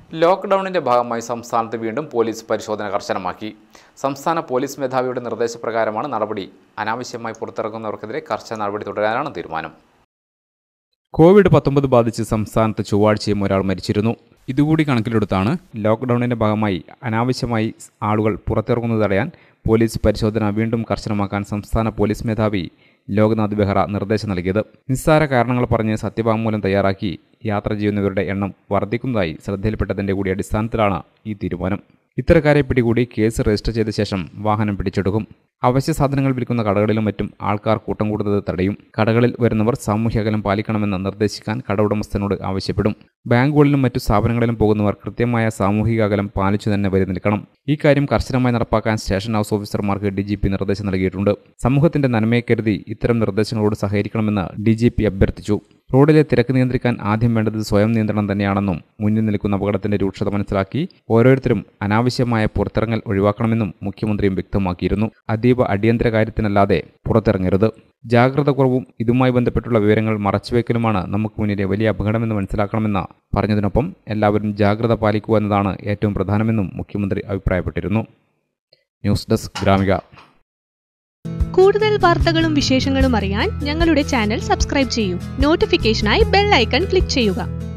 ലോക്ക്ഡൌണിന്റെ ഭാഗമായി സംസ്ഥാനത്ത് വീണ്ടും പോലീസ് പരിശോധന കർശനമാക്കി സംസ്ഥാന പോലീസ് മേധാവിയുടെ നിർദ്ദേശപ്രകാരമാണ് നടപടി അനാവശ്യമായി പുറത്തിറങ്ങുന്നവർക്കെതിരെ കർശന നടപടി തുടരാനാണ് തീരുമാനം കോവിഡ് പത്തൊമ്പത് ബാധിച്ച് സംസ്ഥാനത്ത് ചൊവ്വാഴ്ചയും ഒരാൾ മരിച്ചിരുന്നു ഇതുകൂടി കണക്കിലെടുത്താണ് ലോക്ക്ഡൌണിന്റെ ഭാഗമായി അനാവശ്യമായി ആളുകൾ പുറത്തിറങ്ങുന്നത് തടയാൻ പോലീസ് പരിശോധന വീണ്ടും കർശനമാക്കാൻ സംസ്ഥാന പോലീസ് മേധാവി ലോക്നാഥ് ബെഹ്റ നിർദ്ദേശം നൽകിയത് നിസ്സാര കാരണങ്ങൾ പറഞ്ഞ് സത്യവാങ്മൂലം തയ്യാറാക്കി യാത്ര ചെയ്യുന്നവരുടെ എണ്ണം വർദ്ധിക്കുന്നതായി ശ്രദ്ധയിൽപ്പെട്ടതിന്റെ കൂടി അടിസ്ഥാനത്തിലാണ് ഈ തീരുമാനം ഇത്തരക്കാരെ പിടികൂടി കേസ് രജിസ്റ്റർ ചെയ്ത ശേഷം വാഹനം പിടിച്ചെടുക്കും അവശ്യ സാധനങ്ങൾ വിൽക്കുന്ന കടകളിലും മറ്റും ആൾക്കാർ കൂട്ടം കൂടുന്നത് തടയും കടകളിൽ വരുന്നവർ സാമൂഹ്യ അകലം പാലിക്കണമെന്ന് നിർദ്ദേശിക്കാൻ കട ഉടമസ്ഥനോട് ആവശ്യപ്പെടും ബാങ്കുകളിലും മറ്റു സ്ഥാപനങ്ങളിലും പോകുന്നവർ കൃത്യമായ സാമൂഹിക അകലം പാലിച്ചു തന്നെ വരി നിൽക്കണം ഈ കാര്യം കർശനമായി നടപ്പാക്കാൻ സ്റ്റേഷൻ ഹൗസ് ഓഫീസർമാർക്ക് ഡി ജി പി നിർദ്ദേശം നൽകിയിട്ടുണ്ട് സമൂഹത്തിന്റെ നന്മയെ കരുതി ഇത്തരം നിർദ്ദേശങ്ങളോട് സഹകരിക്കണമെന്ന് ഡി ജി പി അഭ്യർത്ഥിച്ചു റോഡിലെ തിരക്ക് നിയന്ത്രിക്കാൻ ആദ്യം വേണ്ടത് സ്വയം നിയന്ത്രണം തന്നെയാണെന്നും മുന്നിൽ നിൽക്കുന്ന അപകടത്തിന്റെ രൂക്ഷത മനസ്സിലാക്കി ഓരോരുത്തരും അനാവശ്യമായ പുറത്തിറങ്ങൽ ഒഴിവാക്കണമെന്നും മുഖ്യമന്ത്രിയും വ്യക്തമാക്കിയിരുന്നു അതീവ അടിയന്തര കാര്യത്തിനല്ലാതെ പുറത്തിറങ്ങരുത് ജാഗ്രത കുറവും ഇതുമായി ബന്ധപ്പെട്ടുള്ള വിവരങ്ങൾ മറച്ചുവെക്കലുമാണ് നമുക്ക് മുന്നിലെ വലിയ അപകടമെന്ന് മനസ്സിലാക്കണമെന്ന് പറഞ്ഞതിനൊപ്പം എല്ലാവരും ജാഗ്രത പാലിക്കുക എന്നതാണ് ഏറ്റവും പ്രധാനമെന്നും മുഖ്യമന്ത്രി അഭിപ്രായപ്പെട്ടിരുന്നു ന്യൂസ് ഡെസ്ക് ഗ്രാമിക കൂടുതൽ വാർത്തകളും വിശേഷങ്ങളും അറിയാൻ ഞങ്ങളുടെ ചാനൽ സബ്സ്ക്രൈബ് ചെയ്യൂ നോട്ടിഫിക്കേഷനായി ബെൽ ഐക്കൺ ക്ലിക്ക് ചെയ്യുക